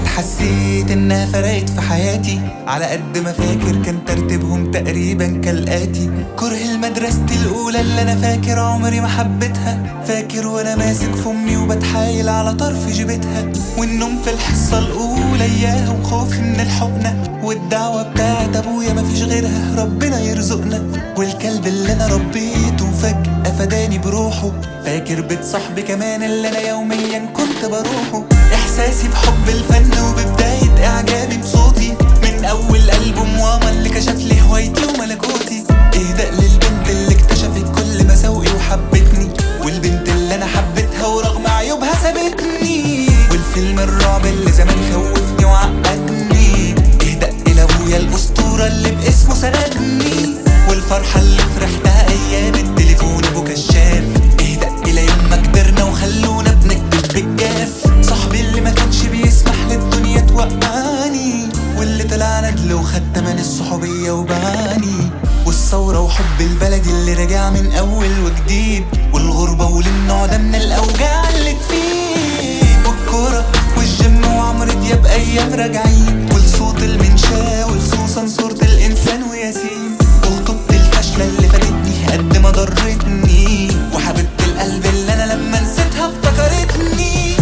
حاجات حسيت انها فرقت في حياتي على قد ما فاكر كان ترتيبهم تقريبا كالآتي كره المدرسة الأولى اللي أنا فاكر عمري ما حبيتها فاكر وأنا ماسك في أمي وبتحايل على طرف جيبتها والنوم في الحصة الأولى إياها وخوفي من الحقنة والدعوة بتاعت أبويا مفيش غيرها ربنا يرزقنا والكلب اللي أنا ربيته فجأة فداني بروحه فاكر بيت صاحبي كمان اللي أنا يوميا كنت بروحه إحساسي بحب الفن وببداية إعجابي بصوتي من أول ألبوم ماما اللي كشف لي هوايتي وملكوتي إهداء للبنت اللي اكتشفت كل مساوئي وحبتني والبنت اللي أنا حبيتها ورغم عيوبها سابتني والفيلم الرعب اللي زمان خوفني وعقدني إهداء إلى أبويا الأسطورة اللي باسمه سندني والفرحة اللي فرحتها أيام التليفون أبو كشاف إهداء إلى يوم ما كبرنا وخلونا بنكتب بالجاف صاحبي اللي ما كانش بيسمح للدنيا توقعني واللي طلع ندل وخد تمن الصحوبية وبعاني والثورة وحب البلد اللي راجع من أول وجديد والغربة وللنوع ده من الأوجاع اللي تفيد والكورة والجيم وعمرو دياب أيام راجعين والصوت المنشاة والخصوصا صورة الإنسان وياسين وخطوبة الفاشلة اللي فادتني قد ما ضرتني وحبيبة القلب اللي أنا لما نسيتها افتكرتني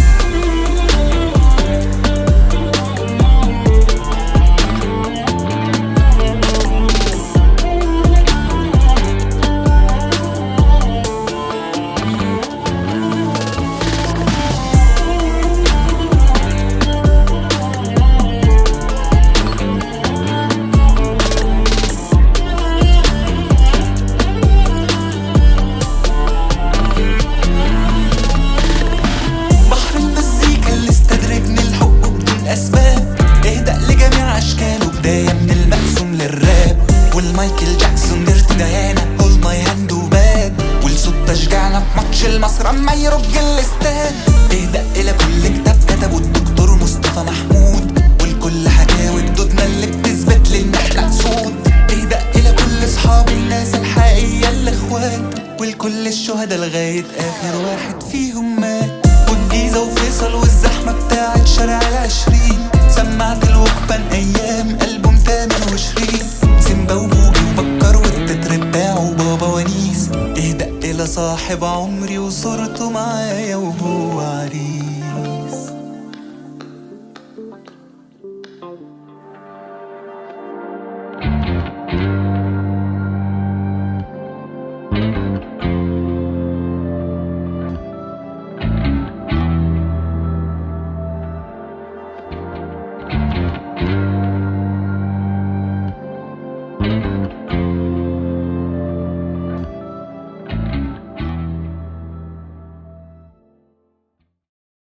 بحر المزيكا اللي استدرجني الحب بدون اسباب اهدأ لجميع اشكاله بداية من المقسوم للراب والمايكل جاكسون ديرت ديانا هولد ماي هاند وباد والصوت تشجعنا في ماتش المصر اما يرج الاستاد اهدأ الى كل كتاب كتبه الدكتور مصطفى محمود والكل حكاوي جدودنا اللي بتثبت لي ان احنا اسود اهدأ الى كل اصحاب الناس الحقيقية الاخوات والكل الشهداء لغاية اخر واحد فيهم مات والجيزة وفيصل والزحمة بتاعت شارع العشرين سمعت الوكبان أيام ألبوم تامر وشيرين سيمبا وبوجي وبكر والتتر بتاعه بابا ونيس اهدأ إلى صاحب عمري وصورته معايا وهو عريس